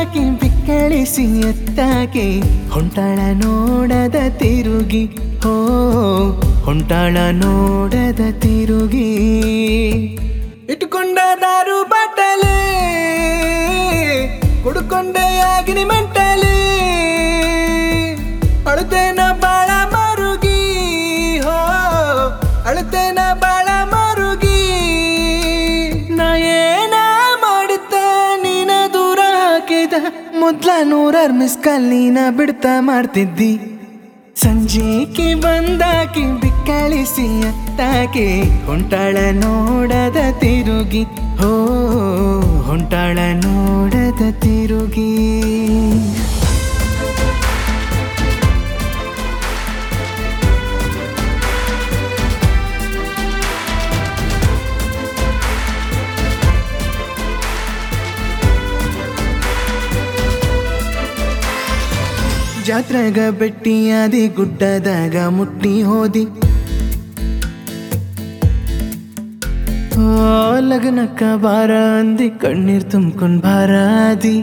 ಬಂದಾಕಿ ಬಿಕ್ಕಳಿಸಿ ಎತ್ತಾಕೆ ಹೊಂಟಾಳ ನೋಡದ ತಿರುಗಿ ಹೋ ಹೊಂಟಾಳ ನೋಡದ ತಿರುಗಿ ಇಟ್ಕೊಂಡ ದಾರು ಬಾಟಲೆ ಕುಡ್ಕೊಂಡೆ ಆಗಿನಿ ಮೆಂಟಲಿ ಅಳತೇನ ಬಾಳ ಮರುಗಿ ಹೋ ಅಳತೇನ ಬಾಳ ಮರುಗಿ ನಾ ಏನ ಮಾಡಿದ್ದ ನೀನ ದೂರ ಹಾಕಿದ ಮೊದ್ಲ ನೂರಾರ್ ಮಿಸ್ ಕಾಲ್ ನೀನ ಬಿಡ್ತಾ ಮಾಡ್ತಿದ್ದಿ ಸಂಜೆಗೆ ಬಂದಾಕಿ ಬಿಕ್ಕಳಿಸಿ ಅತ್ತಾಕೆ ಹೊಂಟಾಳ ನೋಡದ ತಿರುಗಿ ಹೋ ಹೊಂಟಾಳ ನೋಡದ ತಿರುಗಿ ಜಾತ್ರೆಗ ಬೆಟ್ಟಿಯಾದಿ ಗುಡ್ಡದಾಗ ಮುಟ್ಟಿ ಹೋದಿ ಓ ಲಗ್ನಕ್ಕ ಬಾರ ಅಂದಿ ಕಣ್ಣೀರ್ ತುಂಬ್ಕೊಂಡ್ ಬಾರಾದಿ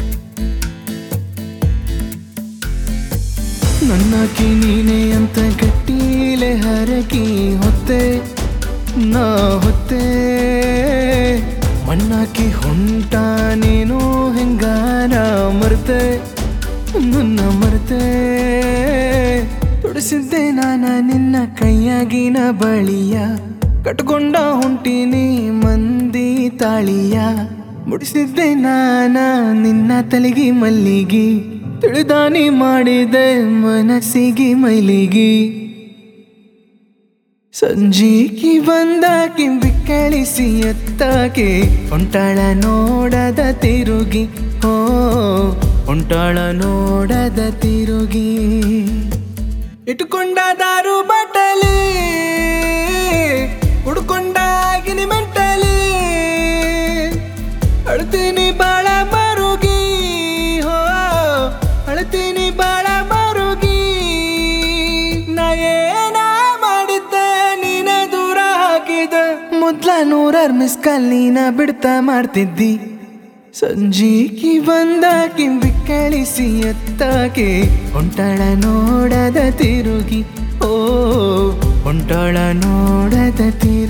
ನನ್ನಾಕಿ ನೀನೆ ಅಂತ ಗಟ್ಟೀಲೆ ಹರಕಿ ಹೊತ್ತೆ ನಾ ಹೊತ್ತೆ ಮಣ್ಣಾಕಿ ಹೊಂಟ ನೀನು ಹೆಂಗಾರ ಮರ್ತೆ ನನ್ನ ಮರ್ತೆ ತುಡಿಸಿದ್ದೆ ನಾನ ನಿನ್ನ ಕೈಯಾಗಿನ ಬಳಿಯ ಕಟ್ಕೊಂಡ ಹೊಂಟಿನಿ ಮಂದಿ ತಾಳಿಯ ಮುಡಿಸಿದ್ದೆ ನಾನ ನಿನ್ನ ತಲೆಗಿ ಮಲ್ಲಿಗಿ ತಿಳಿದಾನಿ ಮಾಡಿದೆ ಮನಸ್ಸಿಗೆ ಮೈಲಿಗಿ ಸಂಜೀಕಿ ಬಂದಾಕಿ ಬಿಕ್ಕಳಿಸಿ ಎತ್ತಾಕೆ ಹೊಂಟಾಳ ನೋಡದ ತಿರುಗಿ ಓ ಹೊಂಟಾಳ ನೋಡದ ತಿರುಗಿ ಇಟ್ಕೊಂಡ ದಾರು ಬಟಲಿ ಹುಡ್ಕೊಂಡ ಆಗಿನಿ ಮೆಂಟಲಿ ಅಳ್ತೀನಿ ಬಾಳ ಮರುಗಿ ಹೋ ಅಳ್ತೀನಿ ಬಾಳ ಮರುಗಿ ನಾ ಏನ ಮಾಡಿದ್ದೆ ನೀನ ದೂರ ಹಾಕಿದ ಮೊದ್ಲ ನೂರಾರ್ ಮಿಸ್ ಕಾಲ್ ನೀನ ಬಿಡ್ತಾ ಮಾಡ್ತಿದ್ದಿ ಸಂಜೀಕಿ ಬಂದಾಕಿ ಬಿಕ್ಕಳಿಸಿ ಎತ್ತಾಕೆ ಹೊಂಟಾಳ ನೋಡದ ತಿರುಗಿ ಓ ಹೊಂಟಾಳ ನೋಡದ ತಿರುಗಿ